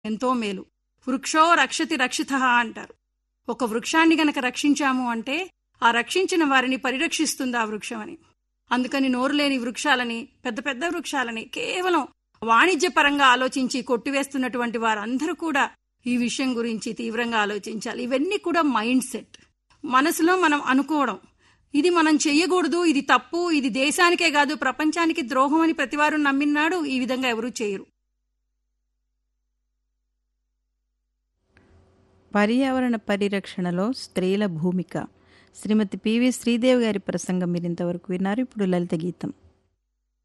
ఎంతో మేలు వృక్షో రక్షతి రక్షిత అంటారు ఒక వృక్షాన్ని గనక రక్షించాము అంటే ఆ రక్షించిన వారిని పరిరక్షిస్తుంది ఆ వృక్షం అని అందుకని నోరు లేని వృక్షాలని పెద్ద పెద్ద వృక్షాలని కేవలం వాణిజ్యపరంగా ఆలోచించి కొట్టివేస్తున్నటువంటి వారందరూ కూడా ఈ విషయం గురించి తీవ్రంగా ఆలోచించాలి ఇవన్నీ కూడా మైండ్ సెట్ మనసులో మనం అనుకోవడం ఇది మనం చెయ్యకూడదు ఇది తప్పు ఇది దేశానికే కాదు ప్రపంచానికి ద్రోహం అని ప్రతివారు నమ్మినాడు ఈ విధంగా ఎవరూ చేయరు పర్యావరణ పరిరక్షణలో స్త్రీల భూమిక శ్రీమతి పివి శ్రీదేవి గారి ప్రసంగం మీరు ఇంతవరకు విన్నారు ఇప్పుడు లలిత గీతం